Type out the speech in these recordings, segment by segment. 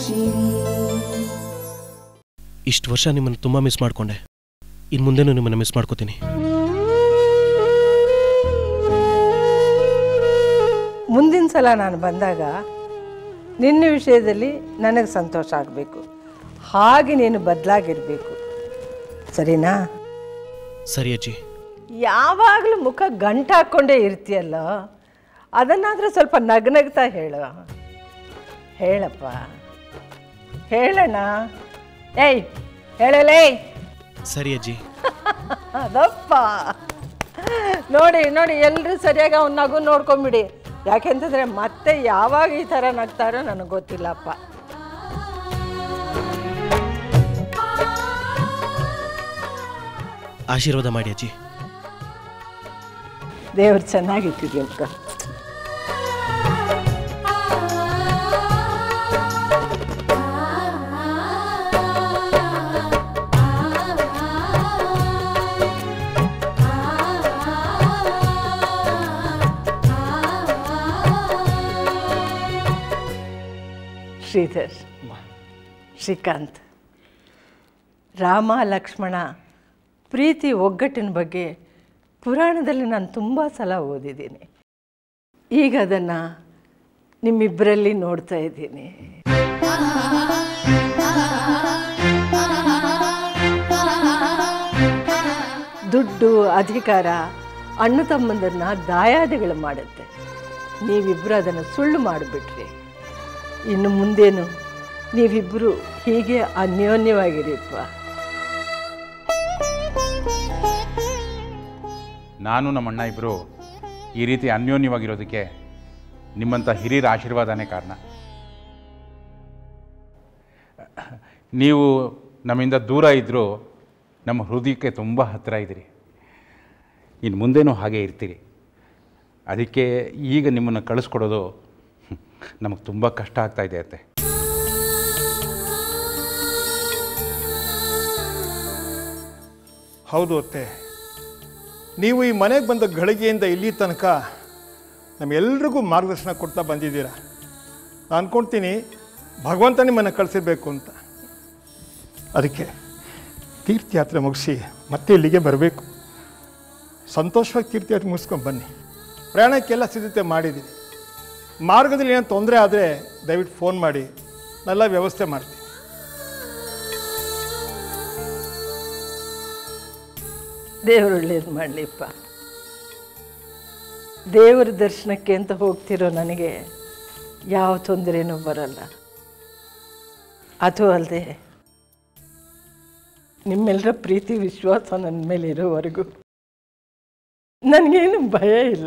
ಇಷ್ಟು ವರ್ಷ ನಿಮ್ಮನ್ನು ತುಂಬ ಮಿಸ್ ಮಾಡಿಕೊಂಡೆ ಇನ್ನು ಮುಂದೆನೂ ನಿಮ್ಮನ್ನು ಮಿಸ್ ಮಾಡ್ಕೋತೀನಿ ಮುಂದಿನ ಸಲ ನಾನು ಬಂದಾಗ ನಿನ್ನ ವಿಷಯದಲ್ಲಿ ನನಗೆ ಸಂತೋಷ ಆಗಬೇಕು ಹಾಗೆ ನೀನು ಬದಲಾಗಿರಬೇಕು ಸರಿನಾ ಸರಿ ಅಜ್ಜಿ ಯಾವಾಗಲೂ ಮುಖ ಗಂಟು ಹಾಕ್ಕೊಂಡೇ ಇರ್ತೀಯಲ್ಲ ಅದನ್ನಾದರೂ ಸ್ವಲ್ಪ ನಗ್ನಗ್ತಾ ಹೇಳು ಹೇಳಪ್ಪ ಹೇಳಣ್ಣ ಏಯ್ ಹೇಳಲೇ ಸರಿ ಅಜ್ಜಿ ಅದಪ್ಪ ನೋಡಿ ನೋಡಿ ಎಲ್ಲರೂ ಸರಿಯಾಗಿ ಅವ್ನ ನಗು ನೋಡ್ಕೊಂಬಿಡಿ ಯಾಕೆಂತಂದರೆ ಮತ್ತೆ ಯಾವಾಗ ಈ ಥರ ನಗ್ತಾರೋ ನನಗೆ ಗೊತ್ತಿಲ್ಲಪ್ಪ ಆಶೀರ್ವಾದ ಮಾಡಿ ಅಜ್ಜಿ ದೇವ್ರು ಚೆನ್ನಾಗಿಟ್ಟಿರಿ ಅಂತ ಶ್ರೀಧರ್ ಶ್ರೀಕಾಂತ್ ರಾಮ ಲಕ್ಷ್ಮಣ ಪ್ರೀತಿ ಒಗ್ಗಟ್ಟಿನ ಬಗ್ಗೆ ಪುರಾಣದಲ್ಲಿ ನಾನು ತುಂಬ ಸಲ ಓದಿದ್ದೀನಿ ಈಗ ಅದನ್ನು ನಿಮ್ಮಿಬ್ಬರಲ್ಲಿ ನೋಡ್ತಾ ಇದ್ದೀನಿ ದುಡ್ಡು ಅಧಿಕಾರ ಅಣ್ಣ ತಮ್ಮಂದನ್ನ ದಾಯಾದಿಗಳು ಮಾಡುತ್ತೆ ನೀವಿಬ್ಬರು ಅದನ್ನು ಸುಳ್ಳು ಮಾಡಿಬಿಟ್ರಿ ಇನ್ನು ಮುಂದೇನು ನೀವಿಬ್ಬರು ಹೀಗೆ ಅನ್ಯೋನ್ಯವಾಗಿರಿಪ್ಪ ನಾನು ನಮ್ಮಣ್ಣ ಇಬ್ಬರು ಈ ರೀತಿ ಅನ್ಯೋನ್ಯವಾಗಿರೋದಕ್ಕೆ ನಿಮ್ಮಂಥ ಹಿರಿಯರ ಆಶೀರ್ವಾದನೇ ಕಾರಣ ನೀವು ನಮ್ಮಿಂದ ದೂರ ಇದ್ದರೂ ನಮ್ಮ ಹೃದಯಕ್ಕೆ ತುಂಬ ಹತ್ತಿರ ಇದ್ದೀರಿ ಇನ್ನು ಮುಂದೇನೂ ಹಾಗೆ ಇರ್ತೀರಿ ಅದಕ್ಕೆ ಈಗ ನಿಮ್ಮನ್ನು ಕಳಿಸ್ಕೊಡೋದು ನಮಗೆ ತುಂಬ ಕಷ್ಟ ಆಗ್ತಾ ಇದೆ ಅತ್ತೆ ಹೌದು ಅತ್ತೆ ನೀವು ಈ ಮನೆಗೆ ಬಂದ ಗಳಿಗೆಯಿಂದ ಇಲ್ಲಿ ತನಕ ನಮ್ಮೆಲ್ರಿಗೂ ಮಾರ್ಗದರ್ಶನ ಕೊಡ್ತಾ ಬಂದಿದ್ದೀರಾ ನಾನು ಅನ್ಕೊಳ್ತೀನಿ ಭಗವಂತ ನಿಮ್ಮನ್ನು ಕಳಿಸಿರ್ಬೇಕು ಅಂತ ಅದಕ್ಕೆ ತೀರ್ಥಯಾತ್ರೆ ಮುಗಿಸಿ ಮತ್ತೆ ಇಲ್ಲಿಗೆ ಬರಬೇಕು ಸಂತೋಷವಾಗಿ ತೀರ್ಥಯಾತ್ರೆ ಮುಗಿಸ್ಕೊಂಡು ಬನ್ನಿ ಪ್ರಯಾಣಕ್ಕೆಲ್ಲ ಸಿದ್ಧತೆ ಮಾಡಿದ್ದೀನಿ ಮಾರ್ಗದಲ್ಲಿ ಏನೋ ತೊಂದರೆ ಆದರೆ ದಯವಿಟ್ಟು ಫೋನ್ ಮಾಡಿ ನಾನೆಲ್ಲ ವ್ಯವಸ್ಥೆ ಮಾಡ್ತೀನಿ ದೇವರು ಒಳ್ಳೇದು ಮಾಡಲಿಪ್ಪ ದೇವರ ದರ್ಶನಕ್ಕೆ ಅಂತ ಹೋಗ್ತಿರೋ ನನಗೆ ಯಾವ ತೊಂದರೆನೂ ಬರಲ್ಲ ಅದು ಅಲ್ಲದೆ ನಿಮ್ಮೆಲ್ಲರ ಪ್ರೀತಿ ವಿಶ್ವಾಸ ನನ್ನ ಮೇಲೆ ಇರೋವರೆಗೂ ನನಗೇನು ಭಯ ಇಲ್ಲ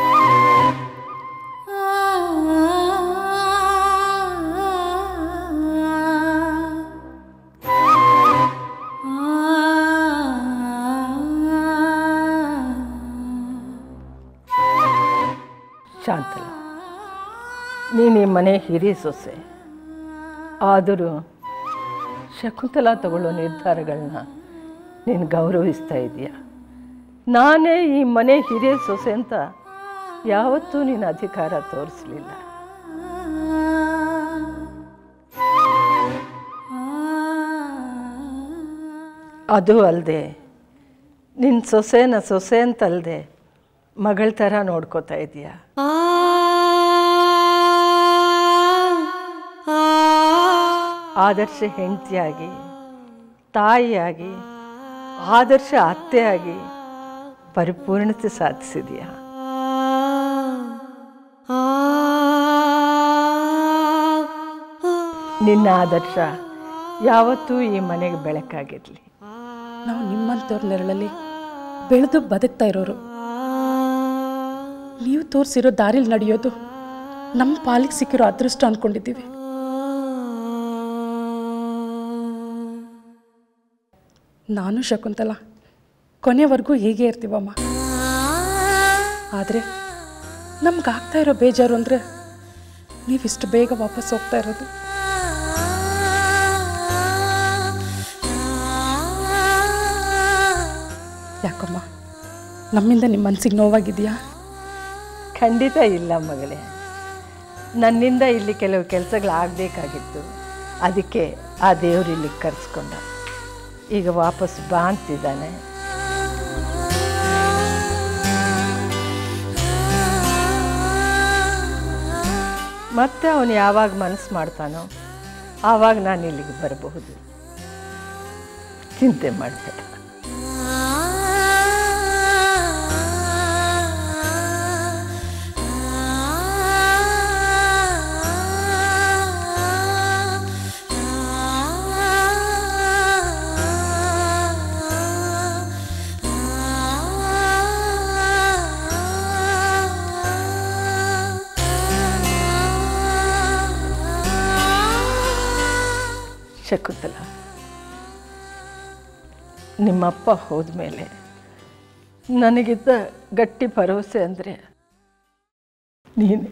ಶಾಂತಲ ನೀನು ಈ ಮನೆ ಹಿರಿಯ ಸೊಸೆ ಆದರೂ ಶಕುಂತಲಾ ತಗೊಳ್ಳೋ ನಿರ್ಧಾರಗಳನ್ನ ನೀನು ಗೌರವಿಸ್ತಾ ಇದೀಯ ನಾನೇ ಈ ಮನೆ ಹಿರಿಯ ಸೊಸೆ ಅಂತ ಯಾವತ್ತೂ ನೀನು ಅಧಿಕಾರ ತೋರಿಸಲಿಲ್ಲ ಅದು ಅಲ್ಲದೆ ನಿನ್ನ ಸೊಸೆನ ಸೊಸೆ ಅಂತಲ್ಲದೆ ಮಗಳ ಥರ ನೋಡ್ಕೋತಾ ಇದೀಯ ಆದರ್ಶ ಹೆಂಡತಿಯಾಗಿ ತಾಯಿಯಾಗಿ ಆದರ್ಶ ಅತ್ತೆಯಾಗಿ ಪರಿಪೂರ್ಣತೆ ಸಾಧಿಸಿದೀಯ ನಿನ್ನ ಆದರ್ಶ ಯಾವತ್ತೂ ಈ ಮನೆಗೆ ಬೆಳಕಾಗಿರಲಿ ನಾವು ನಿಮ್ಮಂಥವ್ರ ನೆರಳಲ್ಲಿ ಬೆಳೆದು ಬದುಕ್ತಾ ಇರೋರು ನೀವು ತೋರಿಸಿರೋ ದಾರಿಲಿ ನಡೆಯೋದು ನಮ್ಮ ಪಾಲಿಗೆ ಸಿಕ್ಕಿರೋ ಅದೃಷ್ಟ ಅಂದ್ಕೊಂಡಿದ್ದೀವಿ ನಾನು ಶಕುಂತಲ ಕೊನೆವರೆಗೂ ಹೀಗೆ ಇರ್ತೀವಮ್ಮ ಆದರೆ ನಮ್ಗೆ ಆಗ್ತಾ ಇರೋ ಬೇಜಾರು ಅಂದರೆ ನೀವಿಷ್ಟು ಬೇಗ ವಾಪಸ್ ಹೋಗ್ತಾ ಇರೋದು ಯಾಕಮ್ಮ ನಮ್ಮಿಂದ ನಿಮ್ಮ ಮನಸ್ಸಿಗೆ ನೋವಾಗಿದೆಯಾ ಖಂಡಿತ ಇಲ್ಲ ಮಗಳೇ ನನ್ನಿಂದ ಇಲ್ಲಿ ಕೆಲವು ಕೆಲಸಗಳಾಗಬೇಕಾಗಿತ್ತು ಅದಕ್ಕೆ ಆ ದೇವ್ರು ಇಲ್ಲಿಗೆ ಕರೆಸ್ಕೊಂಡ ಈಗ ವಾಪಸ್ ಬಾ ಅಂತಿದ್ದಾನೆ ಮತ್ತೆ ಅವನು ಯಾವಾಗ ಮನಸ್ಸು ಮಾಡ್ತಾನೋ ಆವಾಗ ನಾನು ಇಲ್ಲಿಗೆ ಬರಬಹುದು ಚಿಂತೆ ಮಾಡಬೇಡ ಶಕುಂತಲ ನಿಮ್ಮಪ್ಪ ಹೋದ್ಮೇಲೆ ನನಗಿದ್ದ ಗಟ್ಟಿ ಭರವಸೆ ಅಂದರೆ ನೀನೇ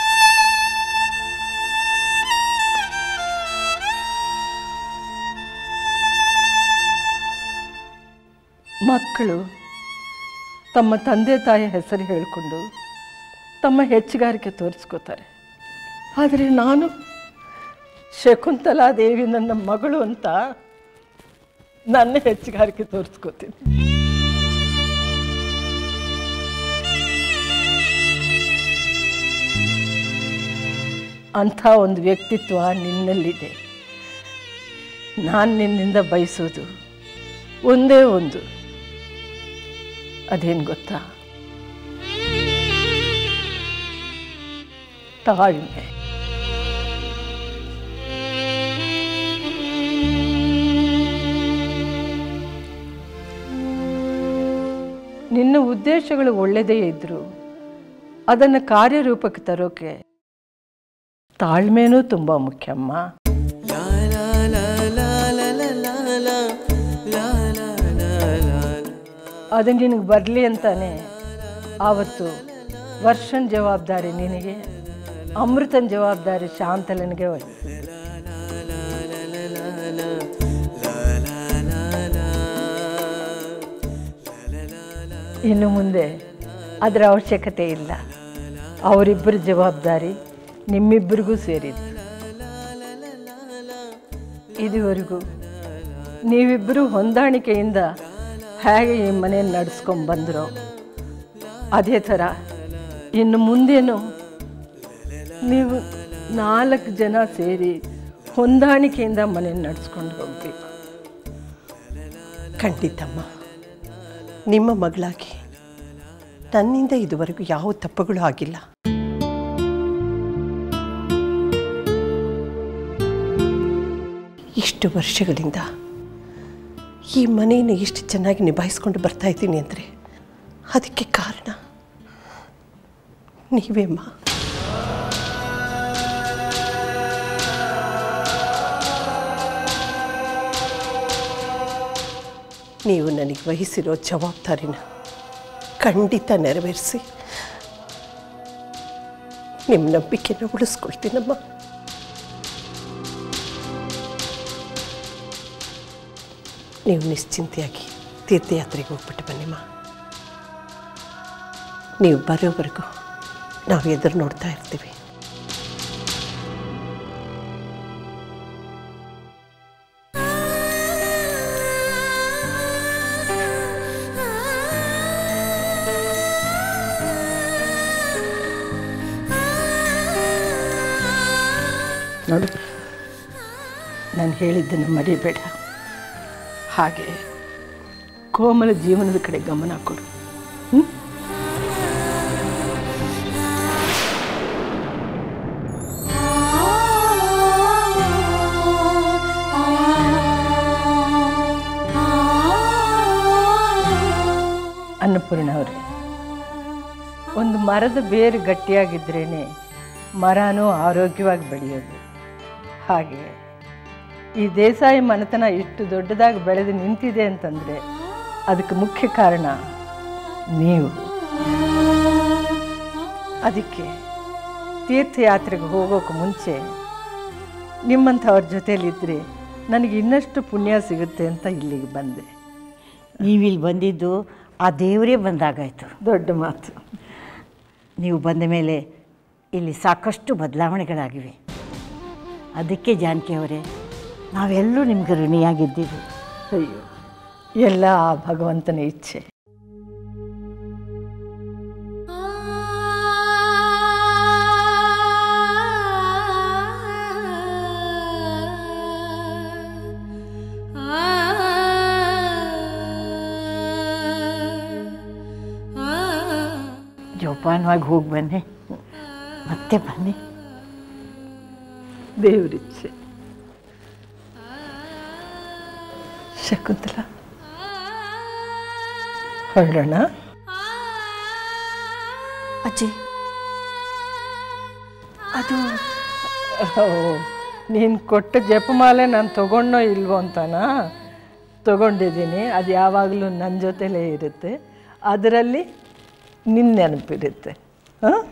ಮಕ್ಕಳು ತಮ್ಮ ತಂದೆ ತಾಯಿ ಹೆಸರು ಹೇಳಿಕೊಂಡು ತಮ್ಮ ಹೆಚ್ಚುಗಾರಿಕೆ ತೋರಿಸ್ಕೋತಾರೆ ಆದರೆ ನಾನು ಶಕುಂತಲಾದೇವಿ ನನ್ನ ಮಗಳು ಅಂತ ನನ್ನ ಹೆಚ್ಚುಗಾರಿಕೆ ತೋರಿಸ್ಕೋತೀನಿ ಅಂಥ ಒಂದು ವ್ಯಕ್ತಿತ್ವ ನಿನ್ನಲ್ಲಿದೆ ನಾನು ನಿನ್ನಿಂದ ಬಯಸೋದು ಒಂದೇ ಒಂದು ಅದೇನು ಗೊತ್ತಾ ತಾಳ್ಮೆ ನಿನ್ನ ಉದ್ದೇಶಗಳು ಒಳ್ಳೆಯದೇ ಇದ್ದರೂ ಅದನ್ನು ಕಾರ್ಯರೂಪಕ್ಕೆ ತರೋಕೆ ತಾಳ್ಮೆನೂ ತುಂಬ ಮುಖ್ಯಮ್ಮ ಅದು ನಿನಗೆ ಬರಲಿ ಅಂತಾನೆ ಆವತ್ತು ವರ್ಷನ್ ಜವಾಬ್ದಾರಿ ನಿನಗೆ ಅಮೃತನ ಜವಾಬ್ದಾರಿ ಶಾಂತಲನಿಗೆ ವಹಿಸಿದೆ ಇನ್ನು ಮುಂದೆ ಅದರ ಅವಶ್ಯಕತೆ ಇಲ್ಲ ಅವರಿಬ್ಬರ ಜವಾಬ್ದಾರಿ ನಿಮ್ಮಿಬ್ಬರಿಗೂ ಸೇರಿದ್ದು ಇದುವರೆಗೂ ನೀವಿಬ್ಬರು ಹೊಂದಾಣಿಕೆಯಿಂದ ಹೇಗೆ ಈ ಮನೆಯನ್ನು ನಡೆಸ್ಕೊಂಡು ಬಂದರೋ ಅದೇ ಥರ ಇನ್ನು ಮುಂದೇನು ನೀವು ನಾಲ್ಕು ಜನ ಸೇರಿ ಹೊಂದಾಣಿಕೆಯಿಂದ ಮನೆಯನ್ನು ನಡೆಸ್ಕೊಂಡು ಹೋಗಬೇಕು ಖಂಡಿತಮ್ಮ ನಿಮ್ಮ ಮಗಳಾಗಿ ನನ್ನಿಂದ ಇದುವರೆಗೂ ಯಾವ ತಪ್ಪುಗಳು ಆಗಿಲ್ಲ ಇಷ್ಟು ವರ್ಷಗಳಿಂದ ಈ ಮನೆಯನ್ನು ಎಷ್ಟು ಚೆನ್ನಾಗಿ ನಿಭಾಯಿಸ್ಕೊಂಡು ಬರ್ತಾ ಇದ್ದೀನಿ ಅಂದರೆ ಅದಕ್ಕೆ ಕಾರಣ ನೀವೇಮ್ಮ ನೀವು ನನಗೆ ವಹಿಸಿರೋ ಜವಾಬ್ದಾರಿನ ಖಂಡಿತ ನೆರವೇರಿಸಿ ನಿಮ್ಮ ನಂಬಿಕೆನ ಉಳಿಸ್ಕೊಳ್ತೀನಮ್ಮ ನೀವು ನಿಶ್ಚಿಂತೆಯಾಗಿ ತೀರ್ಥಯಾತ್ರೆಗೆ ಹೋಗ್ಬಿಟ್ಟು ಬನ್ನಿಮ್ಮ ನೀವು ಬರೋವರೆಗೂ ನಾವು ಎದುರು ನೋಡ್ತಾ ಇರ್ತೀವಿ ನೋಡು ನಾನು ಹೇಳಿದ್ದನ್ನು ಮರಿಬೇಡ ಹಾಗೆ ಕೋಮಲ ಜೀವನದ ಕಡೆ ಗಮನ ಕೊಡು ಹ್ಞೂ ಅನ್ನಪೂರ್ಣ ಅವರೇ ಒಂದು ಮರದ ಬೇರು ಗಟ್ಟಿಯಾಗಿದ್ರೇ ಮರನೂ ಆರೋಗ್ಯವಾಗಿ ಬೆಳೆಯೋದು ಹಾಗೆ ಈ ದೇಸಾಯಿ ಮನೆತನ ಇಷ್ಟು ದೊಡ್ಡದಾಗಿ ಬೆಳೆದು ನಿಂತಿದೆ ಅಂತಂದರೆ ಅದಕ್ಕೆ ಮುಖ್ಯ ಕಾರಣ ನೀವು ಅದಕ್ಕೆ ತೀರ್ಥಯಾತ್ರೆಗೆ ಹೋಗೋಕೆ ಮುಂಚೆ ನಿಮ್ಮಂಥವ್ರ ಜೊತೇಲಿದ್ದರೆ ನನಗೆ ಇನ್ನಷ್ಟು ಪುಣ್ಯ ಸಿಗುತ್ತೆ ಅಂತ ಇಲ್ಲಿಗೆ ಬಂದೆ ನೀವಿಲ್ಲಿ ಬಂದಿದ್ದು ಆ ದೇವರೇ ಬಂದಾಗಾಯಿತು ದೊಡ್ಡ ಮಾತು ನೀವು ಬಂದ ಮೇಲೆ ಇಲ್ಲಿ ಸಾಕಷ್ಟು ಬದಲಾವಣೆಗಳಾಗಿವೆ ಅದಕ್ಕೆ ಜಾನಕಿ ಅವರೇ ನಾವೆಲ್ಲರೂ ನಿಮ್ಗೆ ಋಣಿಯಾಗಿದ್ದೀವಿ ಅಯ್ಯೋ ಎಲ್ಲ ಆ ಭಗವಂತನ ಇಚ್ಛೆ ಜೋಪಾನವಾಗಿ ಹೋಗಿ ಬನ್ನಿ ಮತ್ತೆ ಬನ್ನಿ ದೇವರಿಚ್ಛೆ ಶಕುಂತಲ ಹೊರಡೋಣ ಅಜ್ಜಿ ಅದು ಓ ನೀನು ಕೊಟ್ಟ ಜಪಮಾಲೆ ನಾನು ತಗೊಂಡೋ ಇಲ್ವೋ ಅಂತನಾ ತಗೊಂಡಿದ್ದೀನಿ ಅದು ಯಾವಾಗಲೂ ನನ್ನ ಜೊತೆಲೇ ಇರುತ್ತೆ ಅದರಲ್ಲಿ ನಿನ್ನ ನೆನಪಿರುತ್ತೆ ಹಾಂ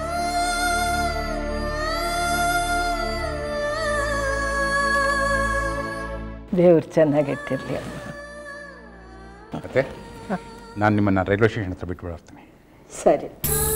ದೇವ್ರು ಚೆನ್ನಾಗಿಟ್ಟಿರಲಿ ಅಮ್ಮ ಮತ್ತೆ ನಾನು ನಿಮ್ಮನ್ನು ರೈಲ್ವೆ ಸ್ಟೇಷನ್ ಹತ್ರ ಬಿಟ್ಟು ಬರ್ತೀನಿ ಸರಿ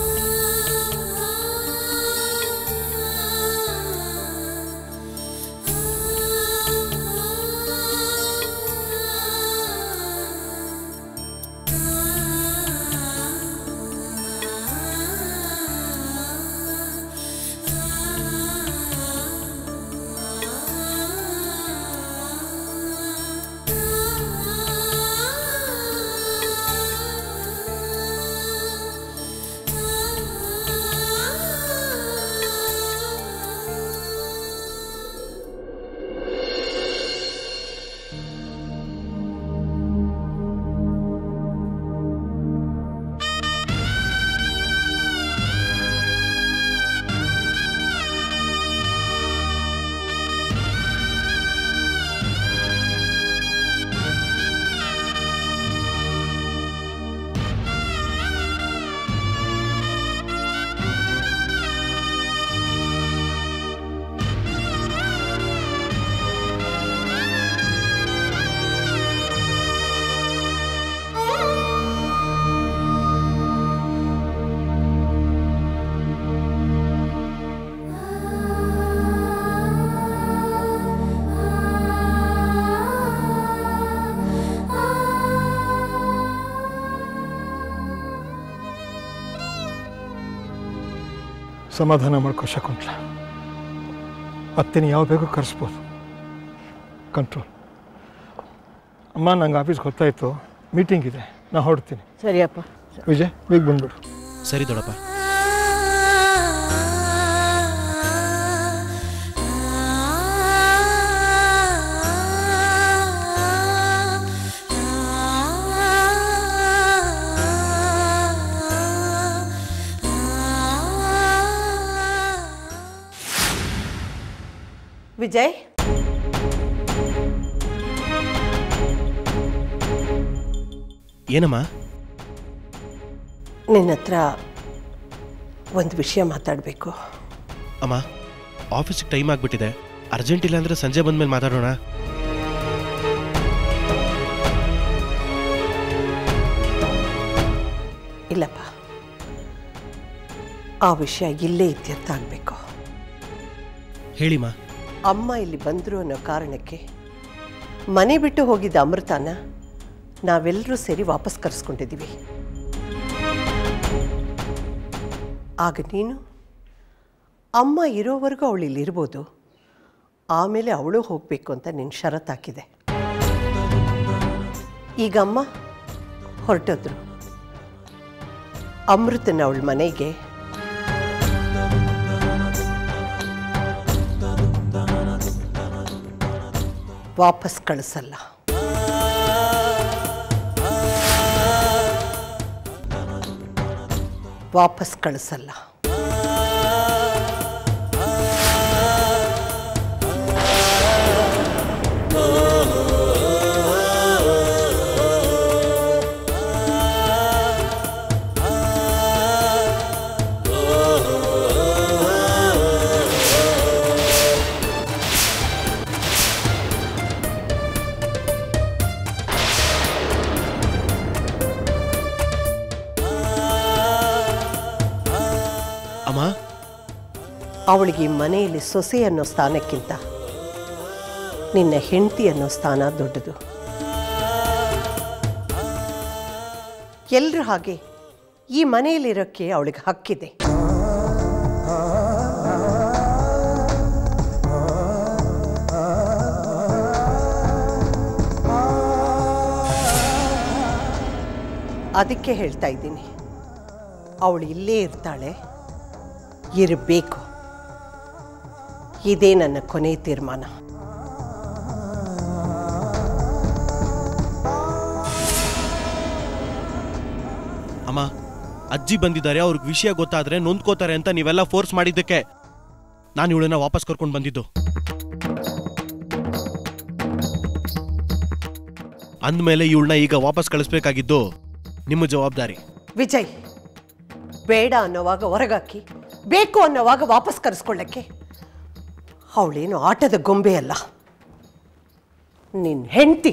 ಸಮಾಧಾನ ಮಾಡ್ಕೋ ಶಕುಂಟ್ಲ ಅತ್ತೆನ ಯಾವ ಬೇಗ ಕರೆಸ್ಬೋದು ಕಂಟ್ರೋಲ್ ಅಮ್ಮ ನಂಗೆ ಆಫೀಸ್ಗೆ ಗೊತ್ತಾಯಿತು ಮೀಟಿಂಗ್ ಇದೆ ನಾ ಹೊರಡ್ತೀನಿ ಸರಿಯಪ್ಪ ವಿಜಯ್ ಬೇಗ ಬಂದ್ಬಿಡು ಸರಿ ದೊಡ್ಡಪ್ಪ ವಿಜಯ್ ಏನಮ್ಮ ನಿನ್ನ ಹತ್ರ ಒಂದು ವಿಷಯ ಮಾತಾಡಬೇಕು ಅಮ್ಮ ಆಫೀಸಿಗೆ ಟೈಮ್ ಆಗಿಬಿಟ್ಟಿದೆ ಅರ್ಜೆಂಟ್ ಇಲ್ಲ ಅಂದರೆ ಸಂಜೆ ಬಂದ್ಮೇಲೆ ಮಾತಾಡೋಣ ಇಲ್ಲಪ್ಪ ಆ ವಿಷಯ ಇಲ್ಲೇ ಇತ್ಯರ್ಥ ಆಗಬೇಕು ಹೇಳಿಮ್ಮ ಅಮ್ಮ ಇಲ್ಲಿ ಬಂದರು ಅನ್ನೋ ಕಾರಣಕ್ಕೆ ಮನೆ ಬಿಟ್ಟು ಹೋಗಿದ್ದ ಅಮೃತನ ನಾವೆಲ್ಲರೂ ಸೇರಿ ವಾಪಸ್ ಕರೆಸ್ಕೊಂಡಿದ್ದೀವಿ ಆಗ ನೀನು ಅಮ್ಮ ಇರೋವರೆಗೂ ಅವಳು ಇಲ್ಲಿರ್ಬೋದು ಆಮೇಲೆ ಅವಳು ಹೋಗಬೇಕು ಅಂತ ನಿನ್ನ ಷರತ್ತು ಹಾಕಿದೆ ಈಗ ಅಮ್ಮ ಹೊರಟೋದ್ರು ಅಮೃತನ ಅವಳ ಮನೆಗೆ ವಾಪಸ್ ಕಳಿಸಲ್ಲ ವಾಪಸ್ ಕಳಿಸಲ್ಲ ಅವಳಿಗೆ ಈ ಮನೆಯಲ್ಲಿ ಸೊಸೆ ಅನ್ನೋ ಸ್ಥಾನಕ್ಕಿಂತ ನಿನ್ನ ಹೆಂಡತಿ ಅನ್ನೋ ಸ್ಥಾನ ದೊಡ್ಡದು ಎಲ್ಲರೂ ಹಾಗೆ ಈ ಮನೆಯಲ್ಲಿರೋಕ್ಕೆ ಅವಳಿಗೆ ಹಕ್ಕಿದೆ ಅದಕ್ಕೆ ಹೇಳ್ತಾ ಇದ್ದೀನಿ ಅವಳು ಇಲ್ಲೇ ಇರ್ತಾಳೆ ಇರಬೇಕು ಇದೇ ನನ್ನ ಕೊನೆ ತೀರ್ಮಾನ ಅಮ್ಮ ಅಜ್ಜಿ ಬಂದಿದ್ದಾರೆ ಅವ್ರಿಗೆ ವಿಷಯ ಗೊತ್ತಾದ್ರೆ ನೊಂದ್ಕೋತಾರೆ ಅಂತ ನೀವೆಲ್ಲ ಫೋರ್ಸ್ ಮಾಡಿದ್ದಕ್ಕೆ ನಾನು ಇವಳನ್ನ ವಾಪಸ್ ಕರ್ಕೊಂಡು ಬಂದಿದ್ದು ಅಂದಮೇಲೆ ಇವಳನ್ನ ಈಗ ವಾಪಸ್ ಕಳಿಸ್ಬೇಕಾಗಿದ್ದು ನಿಮ್ಮ ಜವಾಬ್ದಾರಿ ವಿಜಯ್ ಬೇಡ ಅನ್ನೋವಾಗ ಹೊರಗಾಕಿ ಬೇಕು ಅನ್ನೋವಾಗ ವಾಪಸ್ ಕರೆಸ್ಕೊಳ್ಳಕ್ಕೆ ಅವಳೇನು ಆಟದ ಗೊಂಬೆ ಅಲ್ಲ ನಿನ್ನ ಹೆಂಡತಿ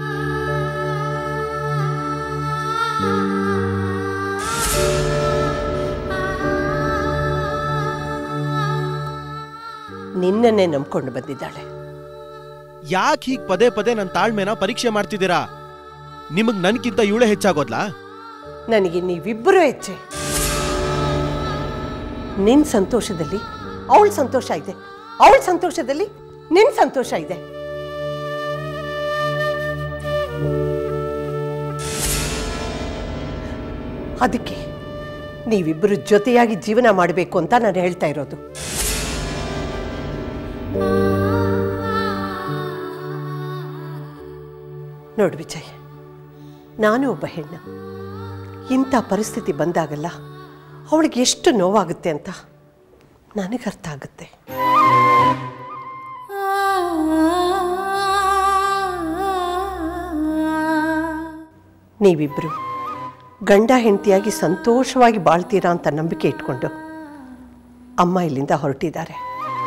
ನಿನ್ನನ್ನೇ ನಂಬ್ಕೊಂಡು ಬಂದಿದ್ದಾಳೆ ಯಾಕೆ ಹೀಗೆ ಪದೇ ಪದೇ ನನ್ನ ತಾಳ್ಮೆನ ಪರೀಕ್ಷೆ ಮಾಡ್ತಿದ್ದೀರಾ ನಿಮಗ್ ನನ್ಗಿಂತ ಇವಳೇ ಹೆಚ್ಚಾಗೋದ್ಲಾ ನನಗೆ ನೀವಿಬ್ಬರೂ ಹೆಚ್ಚೆ ನಿನ್ನ ಸಂತೋಷದಲ್ಲಿ ಅವಳ ಸಂತೋಷ ಇದೆ ಅವಳ ಸಂತೋಷದಲ್ಲಿ ನಿನ್ನ ಸಂತೋಷ ಇದೆ ಅದಕ್ಕೆ ನೀವಿಬ್ಬರು ಜೊತೆಯಾಗಿ ಜೀವನ ಮಾಡಬೇಕು ಅಂತ ನಾನು ಹೇಳ್ತಾ ಇರೋದು ನೋಡು ವಿಜಯ್ ನಾನು ಒಬ್ಬ ಹೆಣ್ಣು ಇಂಥ ಪರಿಸ್ಥಿತಿ ಬಂದಾಗಲ್ಲ ಅವಳಿಗೆ ಎಷ್ಟು ನೋವಾಗುತ್ತೆ ಅಂತ ನನಗೆ ಅರ್ಥ ಆಗುತ್ತೆ ನೀವಿಬ್ಬರು ಗಂಡ ಹೆಂಡತಿಯಾಗಿ ಸಂತೋಷವಾಗಿ ಬಾಳ್ತೀರಾ ಅಂತ ನಂಬಿಕೆ ಇಟ್ಕೊಂಡು ಅಮ್ಮ ಇಲ್ಲಿಂದ ಹೊರಟಿದ್ದಾರೆ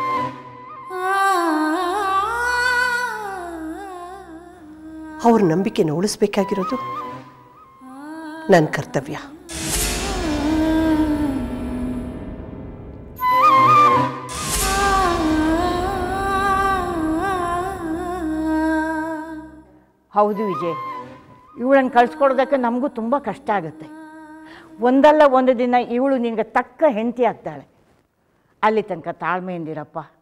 ಅವ್ರ ನಂಬಿಕೆನ ಉಳಿಸ್ಬೇಕಾಗಿರೋದು ನನ್ನ ಕರ್ತವ್ಯ ಹೌದು ವಿಜಯ್ ಇವಳನ್ನು ಕಳ್ಸ್ಕೊಡೋದಕ್ಕೆ ನಮಗೂ ತುಂಬ ಕಷ್ಟ ಆಗುತ್ತೆ ಒಂದಲ್ಲ ಒಂದು ದಿನ ಇವಳು ನಿನಗೆ ತಕ್ಕ ಹೆಂಡತಿ ಆಗ್ತಾಳೆ ಅಲ್ಲಿ ತನಕ ತಾಳ್ಮೆಯಿಂದಿರಪ್ಪ